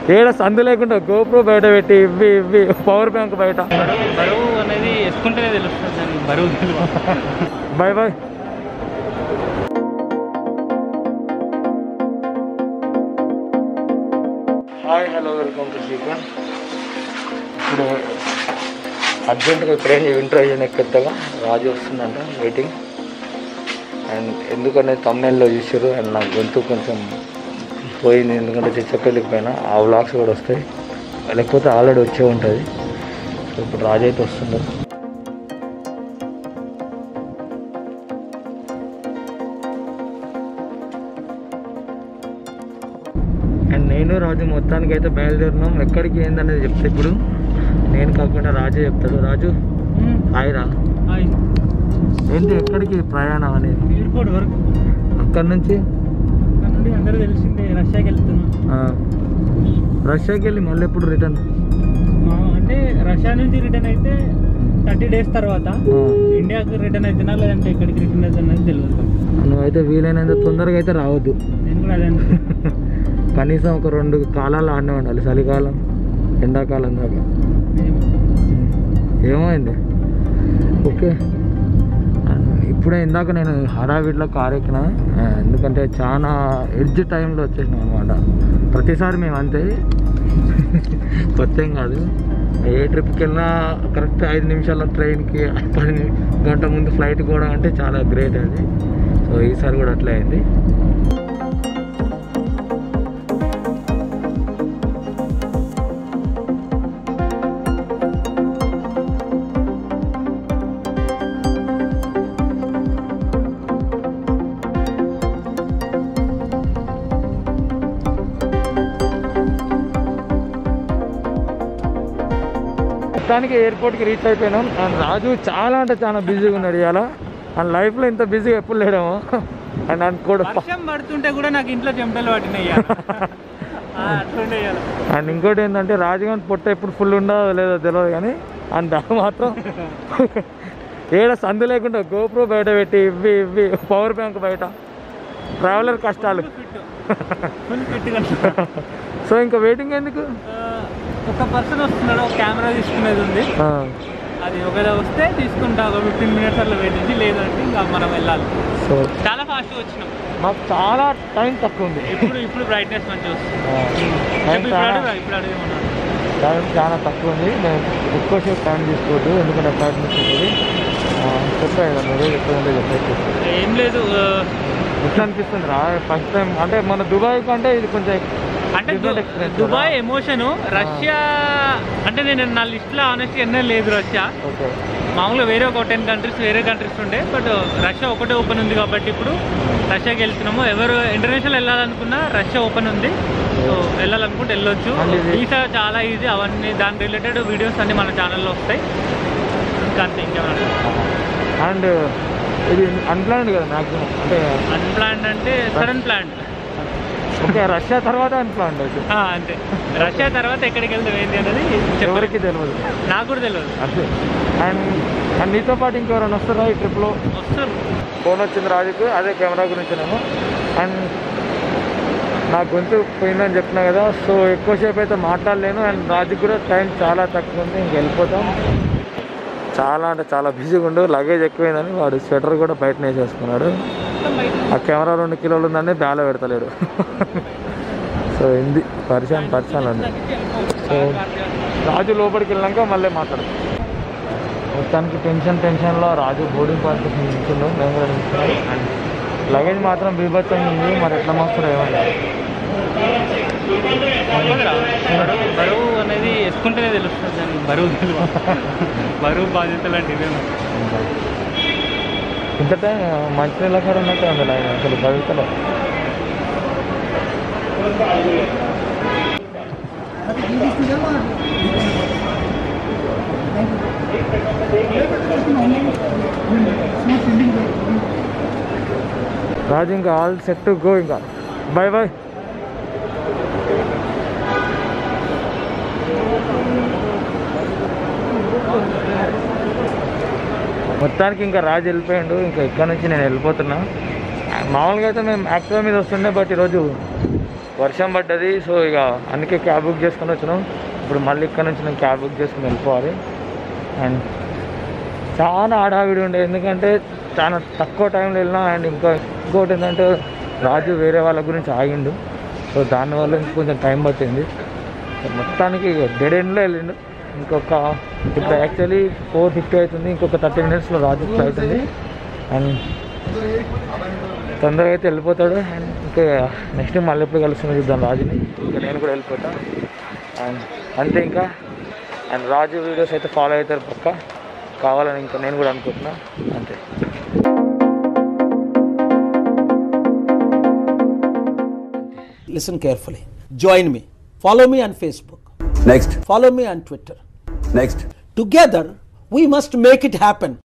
ఏడ సందు లేకుండా గోప్రో బయట పెట్టి ఇవ్వి ఇవ్వి పవర్ బ్యాంక్ బయట బరువు బరువు అనేది వేసుకుంటేనే తెలుస్తుంది దాని బరువు విలువ. Bye bye hi hello welcome to sequence ఇప్పుడు అర్జెంటుగా ట్రైన్ ఇంటర్ అయ్యాను ఎక్కద్దగా రాజు వస్తుందంట వెయిటింగ్ అండ్ ఎందుకనేది తమ్నెల్లో చూసారు అండ్ నా గొంతు కొంచెం పోయింది ఎందుకంటే చెప్పలేకపోయినా ఆ వ్లాగ్స్ కూడా వస్తాయి లేకపోతే ఆల్రెడీ వచ్చే ఉంటుంది సో ఇప్పుడు రాజు అయితే వస్తుండే అండ్ నేను రాజు మొత్తానికి అయితే బయలుదేరినాం ఎక్కడికి ఏందనేది చెప్తే ఇప్పుడు నేను కాకుండా రాజే చెప్తాడు రాజు హాయ్ రా హాయ్. ఏంటి ఎక్కడికి ప్రయాణం అనేది ఎయిర్పోర్ట్ వరకు అక్కడి నుంచి అక్కడ నుండి అందరూ తెలిసిందే రష్యాకి వెళ్తున్నాం ఆ, రష్యాకి వెళ్ళి మళ్ళీ ఎప్పుడు రిటర్న్ మా- అంటే రష్యా నుంచి రిటర్న్ అయితే థర్టీ డేస్ తర్వాత ఇండియాకి రిటర్న్ అవుతున్నా లేదంటే ఎక్కడికి రిటర్న్ అవుతున్నది తెలియదు నువ్వైతే వీలైనంత తొందరగా అయితే రావద్దు నేను కూడా అదే అనుకుంటున్నా. కనీసం ఒక రెండు కాలాలు ఆడనే ఉండాలి చలికాలం ఎండాకాలం దాకా ఏమో. ఏమైంది ఓకే ఇప్పుడే ఇందాక నేను హడావిడిలో కార్ ఎక్కిన ఆ, ఎందుకంటే చాలా ఎడ్జ్ టైంలో వచ్చేసినాం అనమాట ప్రతిసారి మేము అంతే కొత్త ఏం కాదు ఏ ట్రిప్కి వెళ్ళినా కరెక్ట్ ఐదు నిమిషాల ట్రైన్కి పది ని- గంట ముందు ఫ్లైట్ కూడా అంటే చాలా గ్రేట్ అది సో ఈసారి కూడా అట్లే అయింది మొత్తానికి ఎయిర్పోర్ట్కి రీచ్ అయిపోయినాం అండ్ రాజు చాలా అంటే చాలా బిజీగా ఉన్నాడు ఇవాళ అండ్ లైఫ్లో ఇంత బిజీగా ఎప్పుడు లేడేమో అండ్ అండ్ కూడా వర్షం పడుతుంటే కూడా నాకు ఇంట్లో చెమటలు పట్టినాయి అట్లుండే ఇవాళ. అండ్ ఇంకోటి ఏంటంటే రాజగాన్ పొట్ట ఎప్పుడు ఫుల్ ఉండదో లేదో తెలియదు కానీ అండ్ దా మాత్రం ఏడ సందు లేకుండా గోప్రో బయట పెట్టి ఇవ్వి ఇవ్వి పవర్ బ్యాంక్ బయట ట్రావెలర్ కష్టాలు ఫుల్ ఫిట్గా సో ఇంకా వెయిటింగ్ ఎందుకు ఒక పర్సన్ వస్తున్నాడు ఒక కెమెరా తీసుకునేది ఉంది ఆ, అది ఒకవేళ వస్తే తీసుకుంటా ఒక ఫిఫ్టీన్ మినిట్స్ అట్లా వెయిట్ చేసి లేదంటే ఇంకా మనం వెళ్ళాలి సో చాలా ఫాస్ట్గా వచ్చినాం మాకు చాలా టైం తక్కువ ఉంది ఇప్పుడు ఇప్పుడు బ్రైట్నెస్ మంచిగా వస్తుంది ఆ, టైం ఇప్పుడు చాలా అడుగు, ఇప్పుడు అడుగుమన్నాడు టైం చాలా తక్కువ ఉంది మేము ఎక్కువసేపు టైం తీసుకోవద్దు ఎందుకంటే ఫ్లైట్ మిస్ అవుతుంది చెప్పాయి కదా మీరు ఎక్కువ ఉంటే చెప్పేసి ఏం లేదు ఆ, ఎట్లా అనిపిస్తుంది రా ఫస్ట్ టైం అంటే మన దుబాయ్ కంటే ఇది కొంచెం అంటే different దు- experience దుబాయ్ కదా. ఎమోషన్ రష్యా అంటే నేను నా లిస్ట్లో ఆనెస్ట్ ఎన్నో లేదు రష్యా ఓకే మామూలుగా వేరే ఒక టెన్ కంట్రీస్ వేరే కంట్రీస్ ఉండే బట్ రష్యా ఒకటే ఓపెన్ ఉంది కాబట్టి ఇప్పుడు రష్యాకి వెళ్తున్నాము ఎవరు ఇంటర్నేషనల్ వెళ్ళాలనుకున్నా రష్యా ఓపెన్ ఉంది సో వెళ్ళాలనుకుంటే వెళ్ళొచ్చు And ఇది- వీసా చాలా ఈజీ అవన్నీ దాని రిలేటెడ్ వీడియోస్ అన్ని మన ఛానల్లో వస్తాయి ఇంకా అంతే ఇంకేమన్నా అండ్ ఇది అన్ప్లాన్డ్ కదా మ్యాక్సిమం అంటే అన్ప్లాన్డ్ అంటే సడన్ ప్లాన్ ఓకే రష్యా తర్వాత అన్ప్లాన్డ్ అయితే అంతే రష్యా తర్వాత ఎక్కడికి వెళ్తాం ఏంటి అనేది చెప్పరికి ఎవరికి తెలియదు నాకు కూడా తెలియదు అదే అండ్ అండ్ నీతో పాటు ఇంకెవరైనా వస్తారా ఈ ట్రిప్లో వస్తారు ఫోన్ వచ్చింది రాజుకు అదే కెమెరా గురించినేమో అండ్ నా గొంతు పోయిందని చెప్పినా కదా సో ఎక్కువసేపు అయితే మాట్లాడలేను అండ్ రాజుకు కూడా టైం చాలా తక్కువ ఉంది ఇంక వెళ్ళిపోతాం చాలా అంటే చాలా బిజీగా ఉండు లగేజ్ ఎక్కువైందని వాడు స్వెటర్ కూడా బయట వేసేసుకున్నాడు ఆ కెమెరా రెండు కిలోలు ఉందని బ్యాలో పెడతలేడు సో ఇంది పరిచయం పరిచయాలు ఉంది సో రాజు లోపలికి వెళ్ళాక మళ్ళీ మాట్లాడతాం మొత్తానికి టెన్షన్ టెన్షన్లో రాజు బోర్డింగ్ పాస్ నిల్చున్నాం మేము కూడా నిల్చున్నాం అండ్ లగేజ్ మాత్రం బీభత్సంగా ఉంది మరి ఎట్లా మోస్తాడో ఏమన్నా బరువు బరువు అనేది వేసుకుంటేనే తెలుస్తుంది దాని బరువు విలువ. బరువు బాధ్యతలు అంటే ఇవే ఉన్నాయి. ఇంత టైం మంచినీళ్ళ కాడ ఉన్నట్టే ఉంది లైన్ అసలు భవితలో రాజు ఇంకా ఆల్ సెట్ గో ఇంకా బాయ్ బాయ్ మొత్తానికి ఇంకా రాజు వెళ్ళిపోయాడు ఇంకా ఇక్కడ నుంచి నేను వెళ్ళిపోతున్నా మామూలుగా అయితే మేము యాక్టివా మీద వస్తుండే బట్ ఈరోజు వర్షం పడ్డది సో ఇక అందుకే క్యాబ్ బుక్ చేసుకొని వచ్చినాం ఇప్పుడు మళ్ళీ ఇక్కడ నుంచి నేను క్యాబ్ బుక్ చేసుకుని వెళ్ళిపోవాలి అండ్ చాలా ఆడావిడి ఉండే ఎందుకంటే చాలా తక్కువ టైంలో వెళ్ళినా అండ్ ఇంకా ఇంకోటి ఏంటంటే రాజు వేరే వాళ్ళ గురించి ఆగిండు సో దానివల్ల ఇంకొంచెం టైం పట్టింది సో మొత్తానికి డెడ్ ఎండ్లో వెళ్ళిండు ఇంకొక ఇప్పుడు యాక్చువల్లీ ఫోర్ ఫిఫ్టీ అవుతుంది ఇంకొక థర్టీ మినిట్స్లో రాజు ఫ్లైట్ ఉంది అండ్ తొందరగా అయితే వెళ్ళిపోతాడు అండ్ ఇంకా నెక్స్ట్ మళ్ళీ ఎప్పుడు కలుస్తుంది చూద్దాం రాజుని ఇంకా నేను కూడా వెళ్ళిపోతా అండ్ అంతే ఇంకా అండ్ రాజు వీడియోస్ అయితే ఫాలో అవుతారు పక్క కావాలని ఇంకా నేను కూడా అనుకుంటున్నా అంతే Listen carefully. Join me. Follow me on Facebook. Next, Follow me on Twitter. next. Together, we must make it happen.